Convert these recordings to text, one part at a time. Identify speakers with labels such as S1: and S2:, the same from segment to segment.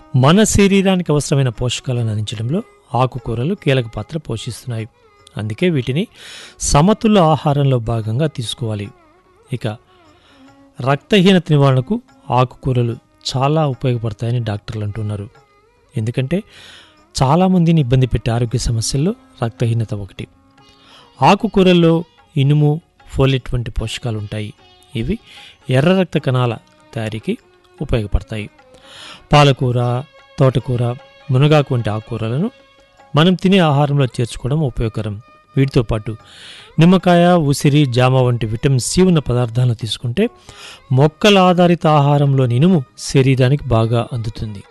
S1: మన శరీరానికి అవసరమైన పోషకాలను అందించడంలో ఆకుకూరలు కీలక పాత్ర పోషిస్తున్నాయి అందుకే వీటిని సమతుల్య ఆహారంలో భాగంగా తీసుకోవాలి ఇక రక్తహీనత నివారణకు ఆకుకూరలు చాలా ఉపయోగపడతాయని డాక్టర్లు అంటున్నారు ఎందుకంటే చాలామందిని ఇబ్బంది పెట్టే ఆరోగ్య సమస్యల్లో రక్తహీనత ఒకటి ఆకుకూరల్లో ఇనుము ఫోలెట్ వంటి పోషకాలు ఉంటాయి ఇవి ఎర్ర రక్త కణాల తయారీకి ఉపయోగపడతాయి పాలకూర తోటకూర మునగాకు వంటి ఆకుకూరలను మనం తినే ఆహారంలో చేర్చుకోవడం ఉపయోగకరం వీటితో పాటు నిమ్మకాయ ఉసిరి జామ వంటి విటమిన్ సి ఉన్న పదార్థాలను తీసుకుంటే మొక్కల ఆధారిత ఆహారంలోని ఇనుము శరీరానికి బాగా అందుతుంది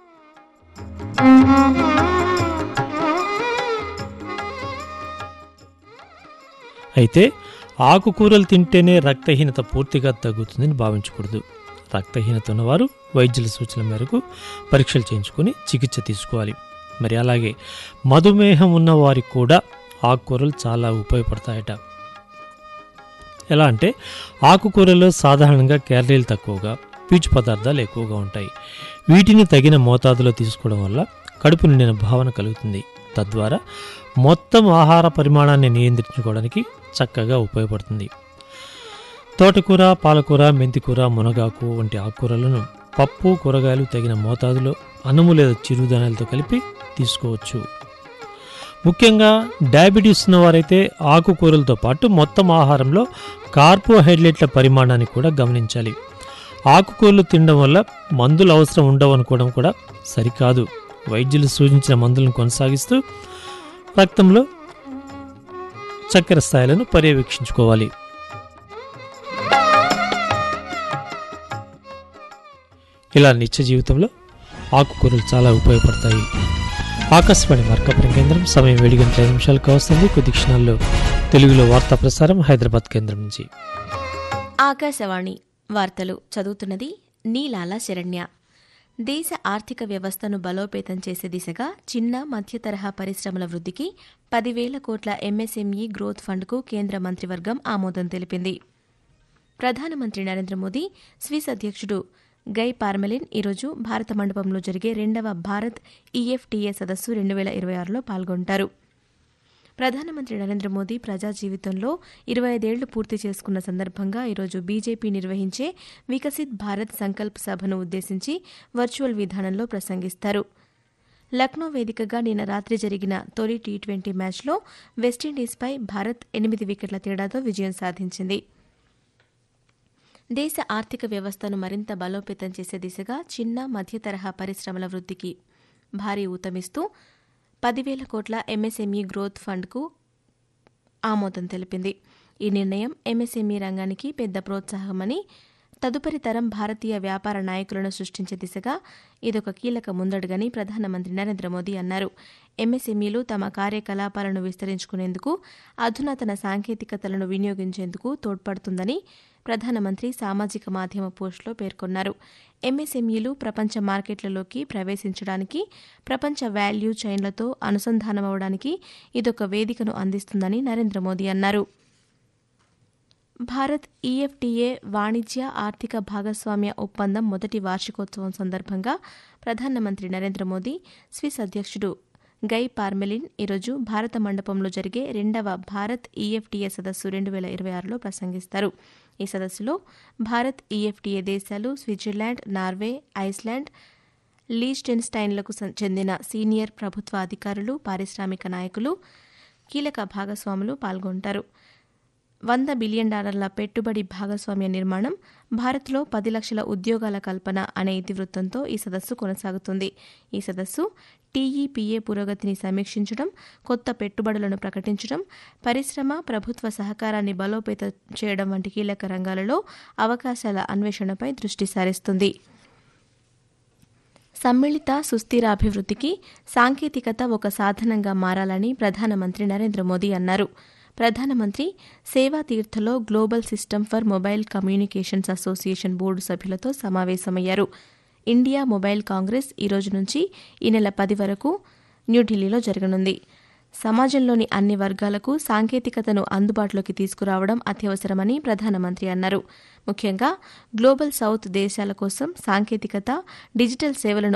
S1: అయితే ఆకుకూరలు తింటేనే రక్తహీనత పూర్తిగా తగ్గుతుందని భావించకూడదు రక్తహీనత ఉన్నవారు వైద్యుల సూచనల మేరకు పరీక్షలు చేయించుకొని చికిత్స తీసుకోవాలి మరి అలాగే మధుమేహం ఉన్న వారికి కూడా ఆకుకూరలు చాలా ఉపయోగపడతాయట ఎలా అంటే ఆకుకూరలో సాధారణంగా క్యాలరీలు తక్కువగా పీచు పదార్థాలు ఎక్కువగా ఉంటాయి వీటిని తగిన మోతాదులో తీసుకోవడం వల్ల కడుపు నిండిన భావన కలుగుతుంది తద్వారా మొత్తం ఆహార పరిమాణాన్ని నియంత్రించుకోవడానికి చక్కగా ఉపయోగపడుతుంది తోటకూర పాలకూర మెంతికూర మునగాకు వంటి ఆకుకూరలను పప్పు కూరగాయలు తగిన మోతాదులో అన్నము లేదా చిరుధాన్యాలతో కలిపి తీసుకోవచ్చు ముఖ్యంగా డయాబెటీస్ ఉన్నవారైతే ఆకుకూరలతో పాటు మొత్తం ఆహారంలో కార్బోహైడ్రేట్ల పరిమాణాన్ని కూడా గమనించాలి ఆకుకూరలు తినడం వల్ల మందులు అవసరం ఉండవు అనుకోవడం కూడా సరికాదు వైద్యులు సూచించిన మందులను కొనసాగిస్తూ రక్తంలో చక్కెర స్థాయిలను పర్యవేక్షించుకోవాలి ఇలా నిత్య జీవితంలో ఆకుకూరలు చాలా ఉపయోగపడతాయి ఆకాశవాణి మార్కాపురం కేంద్రం సమయం ఏడు గంటల ఐదు నిమిషాలకు వస్తుంది కొద్ది క్షణాల్లో తెలుగులో వార్తా ప్రసారం హైదరాబాద్ కేంద్రం నుంచి
S2: ఆకాశవాణి వార్తలు చదువుతున్నది నీలాల శరణ్య దేశ ఆర్థిక వ్యవస్థను బలోపేతం చేసే దిశగా చిన్న మధ్య తరహా పరిశ్రమల వృద్ధికి పదివేల కోట్ల ఎంఎస్ఎంఈ గ్రోత్ ఫండ్కు కేంద్ర మంత్రివర్గం ఆమోదం తెలిపింది ప్రధానమంత్రి నరేంద్ర మోదీ స్విస్ అధ్యక్షుడు గై పార్మెలిన్ ఈరోజు భారత మండపంలో జరిగే రెండవ భారత్ ఈఎఫ్టీఏ సదస్సు రెండు వేల ఇరవై ఆరులో పాల్గొంటారు ప్రధానమంత్రి నరేంద్ర మోదీ ప్రజా జీవితంలో ఇరవై ఐదేళ్లు పూర్తి చేసుకున్న సందర్భంగా ఈరోజు బీజేపీ నిర్వహించే వికసిత్ భారత్ సంకల్ప్ సభను ఉద్దేశించి వర్చువల్ విధానంలో ప్రసంగిస్తారు లక్నో వేదికగా నిన్న రాత్రి జరిగిన తొలి టీ ట్వంటీ మ్యాచ్లో వెస్టిండీస్పై భారత్ ఎనిమిది వికెట్ల తేడాతో విజయం సాధించింది దేశ ఆర్థిక వ్యవస్థను మరింత బలోపేతం చేసే దిశగా చిన్న మధ్య తరహా పరిశ్రమల వృద్ధికి భారీ ఊతమిస్తూ పదివేల కోట్ల ఎంఎస్ఎంఈ గ్రోత్ ఫండ్కు ఆమోదం తెలిపింది ఈ నిర్ణయం ఎంఎస్ఎంఈ రంగానికి పెద్ద ప్రోత్సాహమని తదుపరి తరం భారతీయ వ్యాపార నాయకులను సృష్టించే దిశగా ఇదొక కీలక ముందడుగని ప్రధానమంత్రి నరేంద్ర మోదీ అన్నారు ఎంఎస్ఎంఈలు తమ కార్యకలాపాలను విస్తరించుకునేందుకు అధునాతన సాంకేతికతలను వినియోగించేందుకు తోడ్పడుతుందని ప్రధానమంత్రి సామాజిక మాధ్యమ పోస్టులో పేర్కొన్నారు ఎంఎస్ఎంఈలు ప్రపంచ మార్కెట్లలోకి ప్రవేశించడానికి ప్రపంచ వాల్యూ చైన్లతో అనుసంధానమవడానికి ఇదొక వేదికను అందిస్తుందని నరేంద్ర మోదీ అన్నారు భారత్ ఈఎఫ్టీఏ వాణిజ్య ఆర్థిక భాగస్వామ్య ఒప్పందం మొదటి వార్షికోత్సవం సందర్భంగా ప్రధానమంత్రి నరేంద్ర మోదీ స్విస్ అధ్యక్షుడు గై పార్మెలిన్ ఈరోజు భారత మండపంలో జరిగే రెండవ భారత్ ఈఎఫ్టీఏ సదస్సు రెండు వేల ఇరవై ఆరులో ప్రసంగిస్తారు ఈ సదస్సులో భారత్ ఈఎఫ్టీఏ దేశాలు స్విట్జర్లాండ్ నార్వే ఐస్లాండ్ లీస్టెన్స్టైన్లకు చెందిన సీనియర్ ప్రభుత్వ అధికారులు పారిశ్రామిక నాయకులు కీలక భాగస్వాములు పాల్గొంటారు వంద బిలియన్ డాలర్ల పెట్టుబడి భాగస్వామ్య నిర్మాణం భారత్లో పది లక్షల ఉద్యోగాల కల్పన అనే ఇతివృత్తంతో ఈ సదస్సు కొనసాగుతుంది ఈ సదస్సు టీఈపీఏ పురోగతిని సమీక్షించడం కొత్త పెట్టుబడులను ప్రకటించడం పరిశ్రమ ప్రభుత్వ సహకారాన్ని బలోపేతం చేయడం వంటి కీలక రంగాలలో అవకాశాల అన్వేషణపై దృష్టి సారిస్తుంది సమ్మిళిత సుస్థిరాభివృద్ధికి సాంకేతికత ఒక సాధనంగా మారాలని ప్రధానమంత్రి నరేంద్ర మోదీ అన్నారు ప్రధానమంత్రి సేవా తీర్థలో global system for mobile communications association board సభ్యులతో సమావేశమయ్యారు ఇండియా మొబైల్ కాంగ్రెస్ ఈ రోజు నుంచి ఈ నెల పది వరకు న్యూఢిల్లీలో జరగనుంది సమాజంలోని అన్ని వర్గాలకు సాంకేతికతను అందుబాటులోకి తీసుకురావడం అత్యవసరమని ప్రధానమంత్రి అన్నారు ముఖ్యంగా గ్లోబల్ సౌత్ దేశాల కోసం సాంకేతికత డిజిటల్ సేవలను